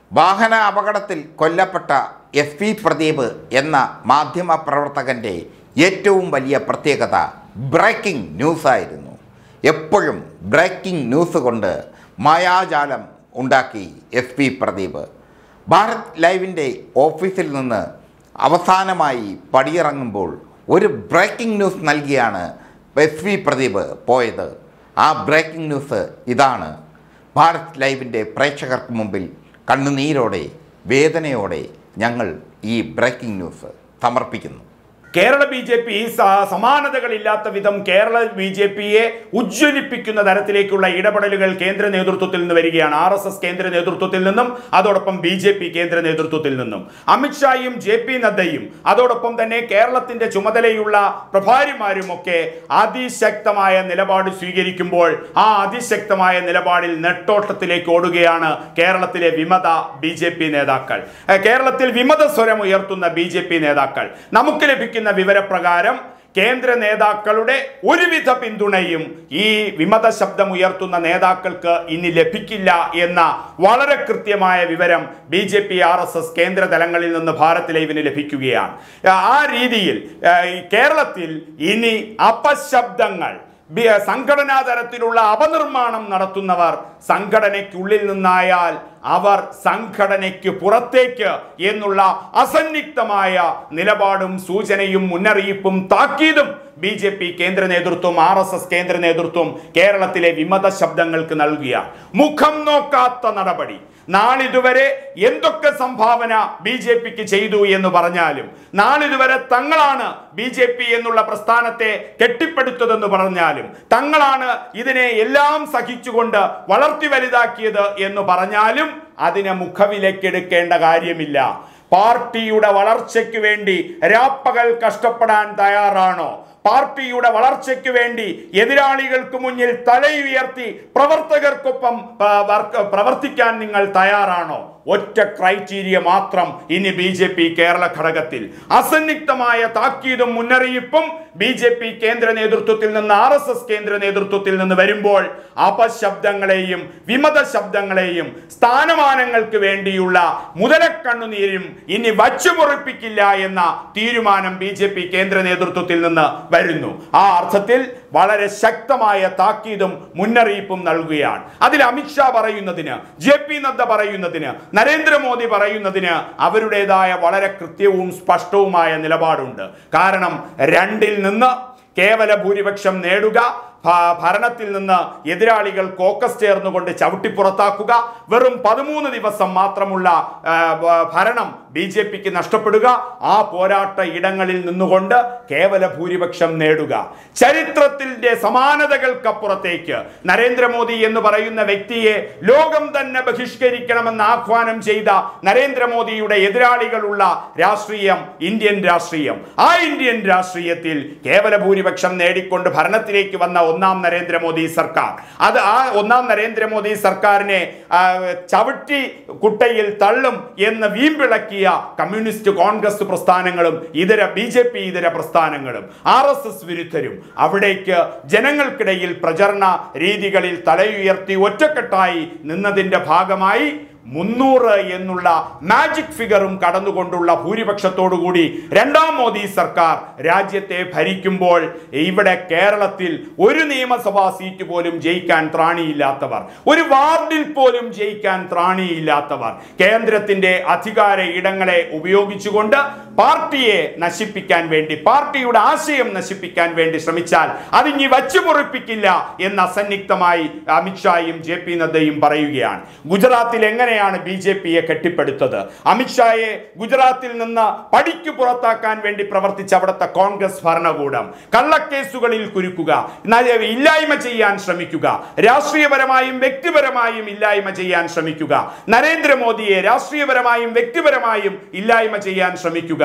വാഹന അപകടത്തിൽ കൊല്ലപ്പെട്ട എസ് പി പ്രദീപ് എന്ന മാധ്യമ പ്രവർത്തകൻ്റെ ഏറ്റവും വലിയ പ്രത്യേകത ബ്രേക്കിംഗ് ന്യൂസായിരുന്നു എപ്പോഴും ബ്രേക്കിംഗ് ന്യൂസ് കൊണ്ട് മായാജാലം ഉണ്ടാക്കി എസ് പി പ്രദീപ് ഭാരത് ലൈവിൻ്റെ ഓഫീസിൽ നിന്ന് അവസാനമായി പടിയിറങ്ങുമ്പോൾ ഒരു ബ്രേക്കിംഗ് ന്യൂസ് നൽകിയാണ് എസ് വി പ്രദീപ് പോയത് ആ ബ്രേക്കിംഗ് ന്യൂസ് ഇതാണ് ഭാരത് ലൈവിൻ്റെ പ്രേക്ഷകർക്ക് മുമ്പിൽ കണ്ണുനീരോടെ വേദനയോടെ ഞങ്ങൾ ഈ ബ്രേക്കിംഗ് ന്യൂസ് സമർപ്പിക്കുന്നു കേരള ബി ജെ പി സമാനതകളില്ലാത്ത വിധം കേരള ബി ജെ പിയെ ഉജ്ജ്വലിപ്പിക്കുന്ന തരത്തിലേക്കുള്ള ഇടപെടലുകൾ കേന്ദ്ര നേതൃത്വത്തിൽ നിന്ന് വരികയാണ് ആർ എസ് എസ് കേന്ദ്ര നേതൃത്വത്തിൽ നിന്നും അതോടൊപ്പം ബി ജെ പി കേന്ദ്ര നേതൃത്വത്തിൽ നിന്നും അമിത്ഷായും ജെ പി നദ്ദയും അതോടൊപ്പം തന്നെ കേരളത്തിന്റെ ചുമതലയുള്ള പ്രഭാരിമാരും ഒക്കെ അതിശക്തമായ നിലപാട് സ്വീകരിക്കുമ്പോൾ ആ അതിശക്തമായ നിലപാടിൽ നെട്ടോട്ടത്തിലേക്ക് ഓടുകയാണ് കേരളത്തിലെ വിമത ബി ജെ പി നേതാക്കൾ ഏഹ് കേരളത്തിൽ വിമത സ്വരം ഉയർത്തുന്ന ബി ജെ പി നേതാക്കൾ നമുക്ക് ലഭിക്കുന്ന വിവരപ്രകാരം കേന്ദ്ര നേതാക്കളുടെ ഒരുവിധ പിന്തുണയും ഈ വിമത ശബ്ദം ഉയർത്തുന്ന നേതാക്കൾക്ക് ഇനി ലഭിക്കില്ല എന്ന വളരെ കൃത്യമായ വിവരം B J P R S S കേന്ദ്ര തലങ്ങളിൽ നിന്ന് ഭാരത് ലൈവിന് ലഭിക്കുകയാണ് ആ രീതിയിൽ ഏഹ്, ഈ കേരളത്തിൽ ഇനി അപശബ്ദങ്ങൾ ബി- സംഘടനാ തരത്തിലുള്ള അപനിർമ്മാണം നടത്തുന്നവർ സംഘടനയ്ക്കുള്ളിൽ നിന്നായാൽ അവർ സംഘടനയ്ക്ക് പുറത്തേക്ക് എന്നുള്ള അസന്നിഗ്ധമായ നിലപാടും സൂചനയും മുന്നറിയിപ്പും താക്കീതും ബി ജെ പി കേന്ദ്ര നേതൃത്വം ആർ എസ് എസ് കേന്ദ്ര നേതൃത്വം കേരളത്തിലെ വിമത ശബ്ദങ്ങൾക്ക് നൽകിയ മുഖം നോക്കാത്ത നടപടി നാളിതുവരെ എന്തൊക്കെ സംഭാവന ബി ജെ പിക്ക് ചെയ്തു എന്ന് പറഞ്ഞാലും നാളിതുവരെ തങ്ങളാണ് ബി ജെ പി എന്നുള്ള പ്രസ്ഥാനത്തെ കെട്ടിപ്പടുത്തതെന്ന് പറഞ്ഞാലും തങ്ങളാണ് ഇതിനെ എല്ലാം സഹിച്ചുകൊണ്ട് വളർത്തി വലുതാക്കിയത് എന്ന് പറഞ്ഞാലും അതിനെ മുഖവിലക്കെടുക്കേണ്ട കാര്യമില്ല പാർട്ടിയുടെ വളർച്ചയ്ക്ക് വേണ്ടി രാപ്പകൽ കഷ്ടപ്പെടാൻ തയ്യാറാണോ പാർട്ടിയുടെ വളർച്ചയ്ക്ക് വേണ്ടി എതിരാളികൾക്ക് മുന്നിൽ തലയുയർത്തി പ്രവർത്തകർക്കൊപ്പം ആ, വർക്ക് പ്രവർത്തിക്കാൻ നിങ്ങൾ തയ്യാറാണോ ഒറ്റ ക്രൈറ്റീരിയ മാത്രം ഇനി ബി ജെ പി കേരള ഘടകത്തിൽ അസന്നിഗ്ധമായ താക്കീതും മുന്നറിയിപ്പും ബി ജെ പി കേന്ദ്ര നേതൃത്വത്തിൽ നിന്ന് ആർ എസ് എസ് കേന്ദ്ര നേതൃത്വത്തിൽ നിന്ന് വരുമ്പോൾ അപശബ്ദങ്ങളെയും വിമത ശബ്ദങ്ങളെയും സ്ഥാനമാനങ്ങൾക്ക് വേണ്ടിയുള്ള മുതലക്കണ്ണുനീരും ഇനി വച്ചുമുറിപ്പിക്കില്ല എന്ന തീരുമാനം ബി ജെ പി കേന്ദ്ര നേതൃത്വത്തിൽ നിന്ന് വരുന്നു ആ അർത്ഥത്തിൽ വളരെ ശക്തമായ താക്കീതും മുന്നറിയിപ്പും നൽകുകയാണ് അതിൽ അമിത്ഷാ പറയുന്നതിന് ജെ പി നദ്ദ പറയുന്നതിന് നരേന്ദ്രമോദി പറയുന്നതിന് അവരുടേതായ വളരെ കൃത്യവും സ്പഷ്ടവുമായ നിലപാടുണ്ട് കാരണം രണ്ടിൽ നിന്ന് കേവല ഭൂരിപക്ഷം നേടുക ഭ- ഭരണത്തിൽ നിന്ന് എതിരാളികൾ കോക്കസ് ചേർന്നുകൊണ്ട് ചവിട്ടി പുറത്താക്കുക വെറും പതിമൂന്ന് ദിവസം മാത്രമുള്ള ആ, ഭ- ഭരണം ബി ജെ പിക്ക് നഷ്ടപ്പെടുക ആ പോരാട്ട ഇടങ്ങളിൽ നിന്നുകൊണ്ട് കേവല ഭൂരിപക്ഷം നേടുക ചരിത്രത്തിന്റെ സമാനതകൾക്കപ്പുറത്തേക്ക് നരേന്ദ്രമോദി എന്ന് പറയുന്ന വ്യക്തിയെ ലോകം തന്നെ ബഹിഷ്കരിക്കണമെന്ന് ആഹ്വാനം ചെയ്ത നരേന്ദ്രമോദിയുടെ എതിരാളികളുള്ള രാഷ്ട്രീയം ഇന്ത്യൻ രാഷ്ട്രീയം ആ ഇന്ത്യൻ രാഷ്ട്രീയത്തിൽ കേവല ഭൂരിപക്ഷം നേടിക്കൊണ്ട് ഭരണത്തിലേക്ക് വന്ന ഒന്നാം നരേന്ദ്രമോദി സർക്കാർ അത് ആ ഒന്നാം നരേന്ദ്രമോദി സർക്കാരിനെ ആ, ചവിട്ടി കുട്ടയിൽ തള്ളും എന്ന് വീമ്പിളക്കിയ കമ്മ്യൂണിസ്റ്റ് കോൺഗ്രസ് പ്രസ്ഥാനങ്ങളും ഇതര ബി ജെ പി ഇതര പ്രസ്ഥാനങ്ങളും ആർ എസ് എസ് വിരുദ്ധരും അവിടേക്ക് ജനങ്ങൾക്കിടയിൽ പ്രചരണ രീതികളിൽ തലയുയർത്തി ഒറ്റക്കെട്ടായി നിന്നതിന്റെ ഭാഗമായി മുന്നൂറ് എന്നുള്ള മാജിക് ഫിഗറും കടന്നുകൊണ്ടുള്ള ഭൂരിപക്ഷത്തോടുകൂടി രണ്ടാം മോദി സർക്കാർ രാജ്യത്തെ ഭരിക്കുമ്പോൾ ഇവിടെ കേരളത്തിൽ ഒരു നിയമസഭാ സീറ്റ് പോലും ജയിക്കാൻ ത്രാണിയില്ലാത്തവർ ഒരു വാർഡിൽ പോലും ജയിക്കാൻ ത്രാണിയില്ലാത്തവർ കേന്ദ്രത്തിന്റെ അധികാര ഇടങ്ങളെ ഉപയോഗിച്ചുകൊണ്ട് പാർട്ടിയെ നശിപ്പിക്കാൻ വേണ്ടി പാർട്ടിയുടെ ആശയം നശിപ്പിക്കാൻ വേണ്ടി ശ്രമിച്ചാൽ അതിനി വച്ചുമുറിപ്പിക്കില്ല എന്ന് അസന്നിഗ്ധമായി അമിത്ഷായും ജെ പി നദ്ദയും പറയുകയാണ് ഗുജറാത്തിൽ എങ്ങനെയാണ് ബി ജെ പിയെ കെട്ടിപ്പടുത്തത് അമിത്ഷായെ ഗുജറാത്തിൽ നിന്ന് പടിക്ക് പുറത്താക്കാൻ വേണ്ടി പ്രവർത്തിച്ച അവിടുത്തെ കോൺഗ്രസ് ഭരണകൂടം കള്ളക്കേസുകളിൽ കുരുക്കുക ന- ഇല്ലായ്മ ചെയ്യാൻ ശ്രമിക്കുക രാഷ്ട്രീയപരമായും വ്യക്തിപരമായും ഇല്ലായ്മ ചെയ്യാൻ ശ്രമിക്കുക നരേന്ദ്രമോദിയെ രാഷ്ട്രീയപരമായും വ്യക്തിപരമായും ഇല്ലായ്മ ചെയ്യാൻ ശ്രമിക്കുക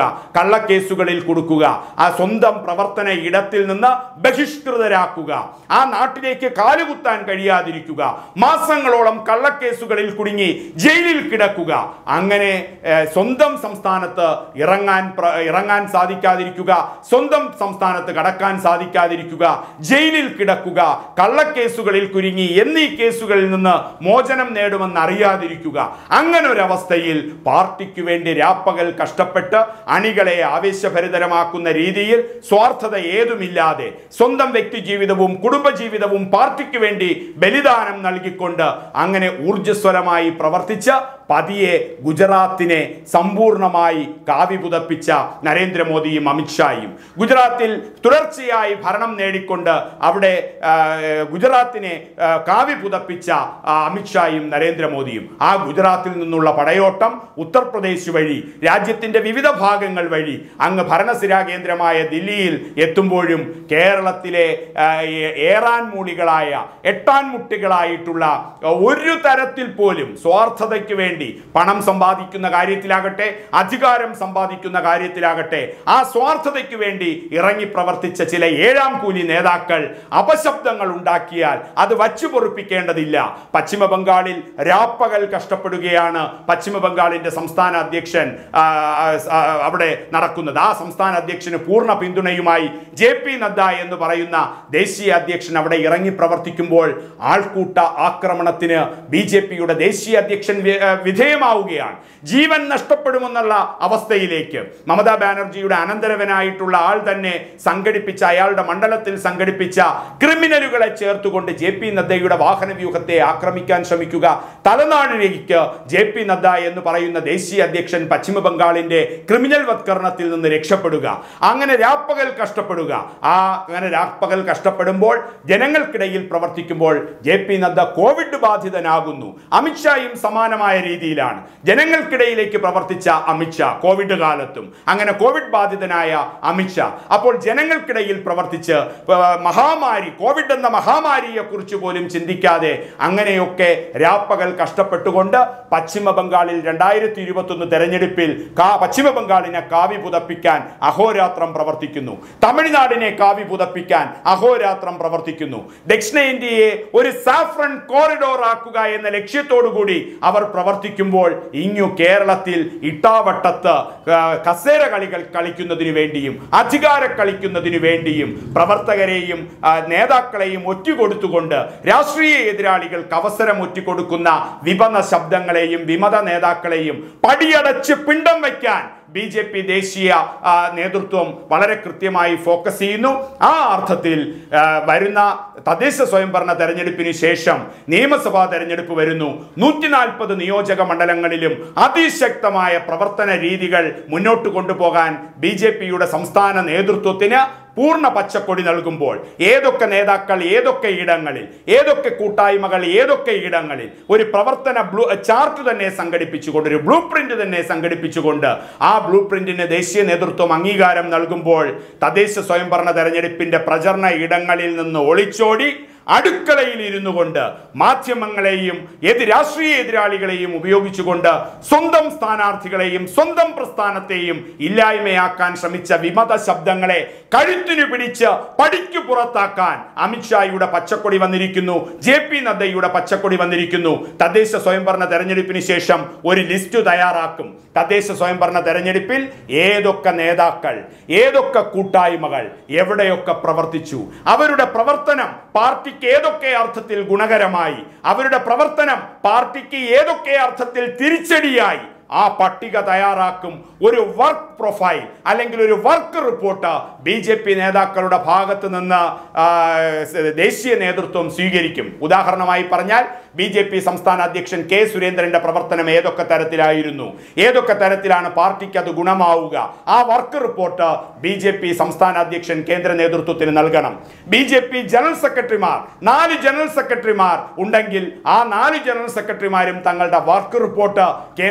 കള്ളക്കേസുകളിൽ കൊടുക്കുക ആ സ്വന്തം പ്രവർത്തന ഇടത്തിൽ നിന്ന് ബഹിഷ്കൃതരാക്കുക ആ നാട്ടിലേക്ക് കാലുകുത്താൻ കഴിയാതിരിക്കുക മാസങ്ങളോളം കള്ളക്കേസുകളിൽ കുടുങ്ങി ജയിലിൽ കിടക്കുക അങ്ങനെ ഏഹ്, സ്വന്തം സംസ്ഥാനത്ത് ഇറങ്ങാൻ പ്ര- ഇറങ്ങാൻ സാധിക്കാതിരിക്കുക സ്വന്തം സംസ്ഥാനത്ത് കടക്കാൻ സാധിക്കാതിരിക്കുക ജയിലിൽ കിടക്കുക കള്ളക്കേസുകളിൽ കുരുങ്ങി എന്നീ കേസുകളിൽ നിന്ന് മോചനം നേടുമെന്ന് അറിയാതിരിക്കുക അങ്ങനെ ഒരു അവസ്ഥയിൽ പാർട്ടിക്ക് വേണ്ടി രാപ്പകൽ കഷ്ടപ്പെട്ട് അണികളെ ആവേശഭരിതരമാക്കുന്ന രീതിയിൽ സ്വാർത്ഥത ഏതുമില്ലാതെ സ്വന്തം വ്യക്തി ജീവിതവും കുടുംബജീവിതവും പാർട്ടിക്ക് വേണ്ടി ബലിദാനം നൽകിക്കൊണ്ട് അങ്ങനെ ഊർജ്ജസ്വലമായി പ്രവർത്തിച്ച പതിയെ ഗുജറാത്തിനെ സമ്പൂർണമായി കാവി പുതപ്പിച്ച നരേന്ദ്രമോദിയും അമിത്ഷായും ഗുജറാത്തിൽ തുടർച്ചയായി ഭരണം നേടിക്കൊണ്ട് അവിടെ ആ, ഗുജറാത്തിനെ ആ, കാവി പുതപ്പിച്ച ആ, അമിത്ഷായും നരേന്ദ്രമോദിയും ആ ഗുജറാത്തിൽ നിന്നുള്ള പടയോട്ടം ഉത്തർപ്രദേശ് വഴി രാജ്യത്തിന്റെ വിവിധ ഭാഗങ്ങൾ വഴി അങ്ങ് ഭരണസിരാ കേന്ദ്രമായ ദില്ലിയിൽ എത്തുമ്പോഴും കേരളത്തിലെ ആ, ഏ- ഏറാൻ മൂളികളായ എട്ടാൻമുട്ടികളായിട്ടുള്ള ഒരു തരത്തിൽ പോലും സ്വാർത്ഥതയ്ക്ക് വേണ്ടി പണം സമ്പാദിക്കുന്ന കാര്യത്തിലാകട്ടെ അധികാരം സമ്പാദിക്കുന്ന കാര്യത്തിലാകട്ടെ ആ സ്വാർത്ഥതയ്ക്ക് വേണ്ടി ഇറങ്ങി പ്രവർത്തിച്ച ചില ഏഴാം കൂലി നേതാക്കൾ അപശബ്ദങ്ങൾ ഉണ്ടാക്കിയാൽ അത് വച്ചു പൊറുപ്പിക്കേണ്ടതില്ല പശ്ചിമ ബംഗാളിൽ രാപ്പകൽ കഷ്ടപ്പെടുകയാണ് പശ്ചിമ ബംഗാളിന്റെ സംസ്ഥാന അധ്യക്ഷൻ ആ, ആ, ആ, അവിടെ നടക്കുന്നത് ആ സംസ്ഥാന അധ്യക്ഷന് പൂർണ്ണ പിന്തുണയുമായി ജെ പി നദ്ദ എന്ന് പറയുന്ന ദേശീയ അധ്യക്ഷൻ അവിടെ ഇറങ്ങി പ്രവർത്തിക്കുമ്പോൾ ആൾക്കൂട്ട ആക്രമണത്തിന് ബി ജെ പിയുടെ ദേശീയ അധ്യക്ഷൻ വി- ഏ, വിധേയമാവുകയാണ് ജീവൻ നഷ്ടപ്പെടുമെന്നുള്ള അവസ്ഥയിലേക്ക് മമതാ ബാനർജിയുടെ അനന്തരവനായിട്ടുള്ള ആൾ തന്നെ സംഘടിപ്പിച്ച അയാളുടെ മണ്ഡലത്തിൽ സംഘടിപ്പിച്ച ക്രിമിനലുകളെ ചേർത്തുകൊണ്ട് ജെ പി നദ്ദയുടെ വാഹന വ്യൂഹത്തെ ആക്രമിക്കാൻ ശ്രമിക്കുക തലനാടിലേക്ക് ജെ പി നദ്ദ എന്ന് പറയുന്ന ദേശീയ അധ്യക്ഷൻ പശ്ചിമ ബംഗാളിന്റെ ക്രിമിനൽ വത്കരണത്തിൽ നിന്ന് രക്ഷപ്പെടുക അങ്ങനെ രാപ്പകൽ കഷ്ടപ്പെടുക ആ അങ്ങനെ രാപ്പകൽ കഷ്ടപ്പെടുമ്പോൾ ജനങ്ങൾക്കിടയിൽ പ്രവർത്തിക്കുമ്പോൾ ജെ പി നദ്ദ കോവിഡ് ബാധിതനാകുന്നു അമിത്ഷായും സമാനമായ രീതിയിലാണ് ജനങ്ങൾക്കിടയിലേക്ക് പ്രവർത്തിച്ച അമിത്ഷാ കോവിഡ് കാലത്തും അങ്ങനെ കോവിഡ് ബാധിതനായ അമിത്ഷാ അപ്പോൾ ജനങ്ങൾക്കിടയിൽ പ്രവർത്തിച്ച് ആ, മഹാമാരി കോവിഡ് എന്ന മഹാമാരിയെ കുറിച്ച് പോലും ചിന്തിക്കാതെ അങ്ങനെയൊക്കെ രാപ്പകൽ കഷ്ടപ്പെട്ടുകൊണ്ട് പശ്ചിമ ബംഗാളിൽ രണ്ടായിരത്തി ഇരുപത്തൊന്ന് തെരഞ്ഞെടുപ്പിൽ കാ പശ്ചിമ ബംഗാളിനെ കാവി പുതപ്പിക്കാൻ അഹോരാത്രം പ്രവർത്തിക്കുന്നു തമിഴ്നാടിനെ കാവി പുതപ്പിക്കാൻ അഹോരാത്രം പ്രവർത്തിക്കുന്നു ദക്ഷിണേന്ത്യയെ ഒരു സാഫ്രൺ കോറിഡോർ ആക്കുക എന്ന ലക്ഷ്യത്തോടു കൂടി അവർ പ്രവർത്തിക്കുമ്പോൾ ഇങ്ങു കേരളത്തിൽ ഇട്ടാവട്ടത്ത് ആ, കസേര കളികൾ കളിക്കുന്നതിന് വേണ്ടിയും അധികാര കളിക്കുന്നതിന് വേണ്ടിയും പ്രവർത്തകരെയും ആ, നേതാക്കളെയും ഒറ്റുകൊടുത്തുകൊണ്ട് രാഷ്ട്രീയ എതിരാളികൾക്ക് അവസരം ഒറ്റുകൊടുക്കുന്ന വിപണ ശബ്ദങ്ങളെയും വിമത നേതാക്കളെയും പടിയടച്ച് പിണ്ടം വയ്ക്കാൻ ബി ജെ പി ദേശീയ ആ, നേതൃത്വം വളരെ കൃത്യമായി ഫോക്കസ് ചെയ്യുന്നു ആ അർത്ഥത്തിൽ ആ, വരുന്ന തദ്ദേശ സ്വയംഭരണ തെരഞ്ഞെടുപ്പിന് ശേഷം നിയമസഭാ തെരഞ്ഞെടുപ്പ് വരുന്നു നൂറ്റി നാൽപ്പത് നിയോജക മണ്ഡലങ്ങളിലും അതിശക്തമായ പ്രവർത്തന രീതികൾ മുന്നോട്ട് കൊണ്ടുപോകാൻ ബി ജെ പിയുടെ സംസ്ഥാന നേതൃത്വത്തിന് പൂർണ്ണ പച്ചക്കൊടി നൽകുമ്പോൾ ഏതൊക്കെ നേതാക്കൾ ഏതൊക്കെ ഇടങ്ങളിൽ ഏതൊക്കെ കൂട്ടായ്മകൾ ഏതൊക്കെ ഇടങ്ങളിൽ ഒരു പ്രവർത്തന ബ്ലൂ ചാർട്ട് തന്നെ സംഘടിപ്പിച്ചുകൊണ്ട് ഒരു ബ്ലൂ പ്രിന്റ് തന്നെ സംഘടിപ്പിച്ചുകൊണ്ട് ആ ബ്ലൂ പ്രിന്റിന് ദേശീയ നേതൃത്വം അംഗീകാരം നൽകുമ്പോൾ തദ്ദേശ സ്വയംഭരണ തെരഞ്ഞെടുപ്പിന്റെ പ്രചരണ ഇടങ്ങളിൽ നിന്ന് ഒളിച്ചോടി അടുക്കളയിൽ ഇരുന്നു കൊണ്ട് മാധ്യമങ്ങളെയും ഏത് രാഷ്ട്രീയ എതിരാളികളെയും ഉപയോഗിച്ചുകൊണ്ട് സ്വന്തം സ്ഥാനാർത്ഥികളെയും സ്വന്തം പ്രസ്ഥാനത്തെയും ഇല്ലായ്മയാക്കാൻ ശ്രമിച്ച വിമത ശബ്ദങ്ങളെ കഴുത്തിനു പിടിച്ച് പടിക്ക് പുറത്താക്കാൻ അമിത്ഷായുടെ പച്ചക്കൊടി വന്നിരിക്കുന്നു ജെ പി നദ്ദയുടെ പച്ചക്കൊടി വന്നിരിക്കുന്നു തദ്ദേശ സ്വയംഭരണ തെരഞ്ഞെടുപ്പിന് ശേഷം ഒരു ലിസ്റ്റ് തയ്യാറാക്കും തദ്ദേശ സ്വയംഭരണ തെരഞ്ഞെടുപ്പിൽ ഏതൊക്കെ നേതാക്കൾ ഏതൊക്കെ കൂട്ടായ്മകൾ എവിടെയൊക്കെ പ്രവർത്തിച്ചു അവരുടെ പ്രവർത്തനം പാർട്ടിക്ക് ഏതൊക്കെ അർത്ഥത്തിൽ ഗുണകരമായി അവരുടെ പ്രവർത്തനം പാർട്ടിക്ക് ഏതൊക്കെ അർത്ഥത്തിൽ തിരിച്ചടിയായി ആ പട്ടിക തയ്യാറാക്കും ഒരു വർക്ക് പ്രൊഫൈൽ അല്ലെങ്കിൽ ഒരു work report B J P നേതാക്കളുടെ ഭാഗത്ത് നിന്ന് ആ, സ് ദേശീയ നേതൃത്വം സ്വീകരിക്കും ഉദാഹരണമായി പറഞ്ഞാൽ ബി ജെ പി സംസ്ഥാന അധ്യക്ഷൻ കെ സുരേന്ദ്രന്റെ പ്രവർത്തനം ഏതൊക്കെ തരത്തിലായിരുന്നു ഏതൊക്കെ തരത്തിലാണ് പാർട്ടിക്ക് അത് ഗുണമാവുക ആ work report B J P സംസ്ഥാന അധ്യക്ഷൻ കേന്ദ്ര നേതൃത്വത്തിന് നൽകണം ബി ജെ പി ജനറൽ സെക്രട്ടറിമാർ നാല് ജനറൽ സെക്രട്ടറിമാർ ഉണ്ടെങ്കിൽ ആ നാല് ജനറൽ സെക്രട്ടറിമാരും തങ്ങളുടെ വർക്ക് റിപ്പോർട്ട് കേന്ദ്രത്തിന്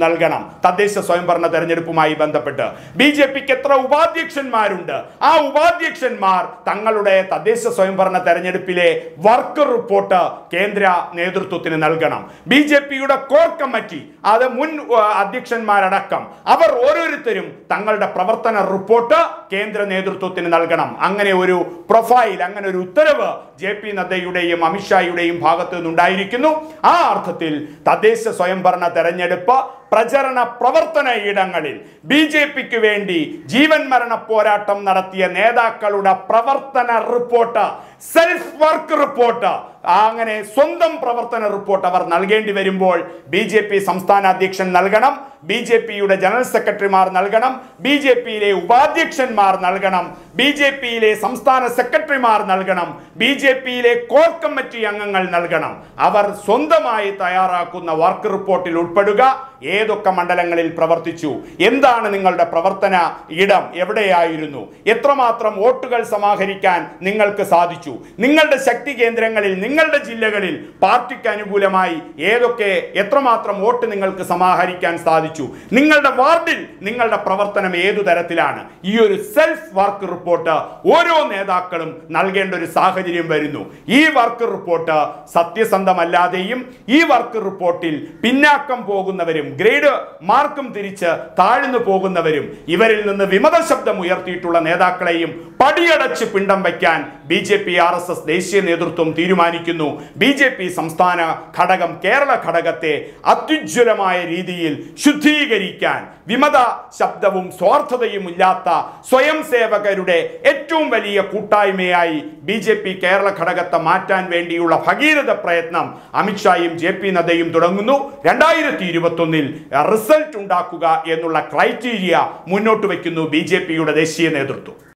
നൽകണം തദ്ദേശ സ്വയംഭരണ തെരഞ്ഞെടുപ്പുമായി ബന്ധപ്പെട്ട് ബി ജെ പിക്ക് എത്ര ഉപാധ്യക്ഷന്മാരുണ്ട് ആ ഉപാധ്യക്ഷന്മാർ തങ്ങളുടെ തദ്ദേശ സ്വയംഭരണ തെരഞ്ഞെടുപ്പിലെ വർക്ക് റിപ്പോർട്ട് കേന്ദ്ര നേതൃത്വത്തിന് നൽകണം ബി ജെ പിയുടെ കോർ കമ്മിറ്റി അത് മുൻ ആ, അധ്യക്ഷന്മാരടക്കം അവർ ഓരോരുത്തരും തങ്ങളുടെ പ്രവർത്തന റിപ്പോർട്ട് കേന്ദ്ര നേതൃത്വത്തിന് നൽകണം അങ്ങനെ ഒരു പ്രൊഫൈൽ അങ്ങനെ ഒരു ഉത്തരവ് ജെ പി നദ്ദയുടെയും അമിത്ഷായുടെയും ഭാഗത്തു നിന്നുണ്ടായിരിക്കുന്നു ആ അർത്ഥത്തിൽ തദ്ദേശ സ്വയംഭരണ തെരഞ്ഞെടുപ്പ് പ്രചരണ പ്രവർത്തന ഇടങ്ങളിൽ ബി ജെ പിക്ക് വേണ്ടി ജീവൻ മരണ പോരാട്ടം നടത്തിയ നേതാക്കളുടെ പ്രവർത്തന റിപ്പോർട്ട് സെൽഫ് വർക്ക് റിപ്പോർട്ട് അങ്ങനെ സ്വന്തം പ്രവർത്തന റിപ്പോർട്ട് അവർ നൽകേണ്ടി വരുമ്പോൾ ബി ജെ പി സംസ്ഥാന അധ്യക്ഷൻ നൽകണം ബി ജെ പിയുടെ ജനറൽ സെക്രട്ടറിമാർ നൽകണം ബി ജെ പിയിലെ ഉപാധ്യക്ഷന്മാർ നൽകണം ബി ജെ പിയിലെ സംസ്ഥാന സെക്രട്ടറിമാർ നൽകണം ബി ജെ പിയിലെ കോർ കമ്മിറ്റി അംഗങ്ങൾ നൽകണം അവർ സ്വന്തമായി തയ്യാറാക്കുന്ന വർക്ക് റിപ്പോർട്ടിൽ ഉൾപ്പെടുക ഏതൊക്കെ മണ്ഡലങ്ങളിൽ പ്രവർത്തിച്ചു എന്താണ് നിങ്ങളുടെ പ്രവർത്തന ഇടം എവിടെയായിരുന്നു എത്രമാത്രം വോട്ടുകൾ സമാഹരിക്കാൻ നിങ്ങൾക്ക് സാധിച്ചു നിങ്ങളുടെ ശക്തി കേന്ദ്രങ്ങളിൽ നിങ്ങളുടെ ജില്ലകളിൽ പാർട്ടിക്ക് അനുകൂലമായി ഏതൊക്കെ എത്രമാത്രം വോട്ട് നിങ്ങൾക്ക് സമാഹരിക്കാൻ സാധിച്ചു നിങ്ങളുടെ വാർഡിൽ നിങ്ങളുടെ പ്രവർത്തനം ഏതു തരത്തിലാണ് ഈ ഒരു സെൽഫ് വർക്ക് റിപ്പോർട്ട് ഓരോ നേതാക്കളും നൽകേണ്ട ഒരു സാഹചര്യം വരുന്നു ഈ വർക്ക് റിപ്പോർട്ട് സത്യസന്ധമല്ലാതെയും ഈ വർക്ക് റിപ്പോർട്ടിൽ പിന്നാക്കം പോകുന്നവരും ഗ്രേഡ് മാർക്കും തിരിച്ച് താഴ്ന്നു പോകുന്നവരും ഇവരിൽ നിന്ന് വിമത ശബ്ദം ഉയർത്തിയിട്ടുള്ള നേതാക്കളെയും പടിയടച്ച് പിണ്ടം വയ്ക്കാൻ B J P R S S ദേശീയ നേതൃത്വം തീരുമാനിക്കുന്നു ബി ജെ പി സംസ്ഥാന ഘടകം കേരള ഘടകത്തെ അത്യുജ്വലമായ രീതിയിൽ ശുദ്ധീകരിക്കാൻ വിമത ശബ്ദവും സ്വാർത്ഥതയും ഇല്ലാത്ത സ്വയം സേവകരുടെ ഏറ്റവും വലിയ കൂട്ടായ്മയായി ബി ജെ പി കേരള ഘടകത്തെ മാറ്റാൻ വേണ്ടിയുള്ള ഭഗീരഥ പ്രയത്നം അമിത്ഷായും ജെ പി നദ്ദയും തുടങ്ങുന്നു രണ്ടായിരത്തി ഇരുപത്തൊന്നിൽ റിസൾട്ട് ഉണ്ടാക്കുക എന്നുള്ള ക്രൈറ്റീരിയ മുന്നോട്ട് വയ്ക്കുന്നു ബി ജെ പിയുടെ ദേശീയ നേതൃത്വം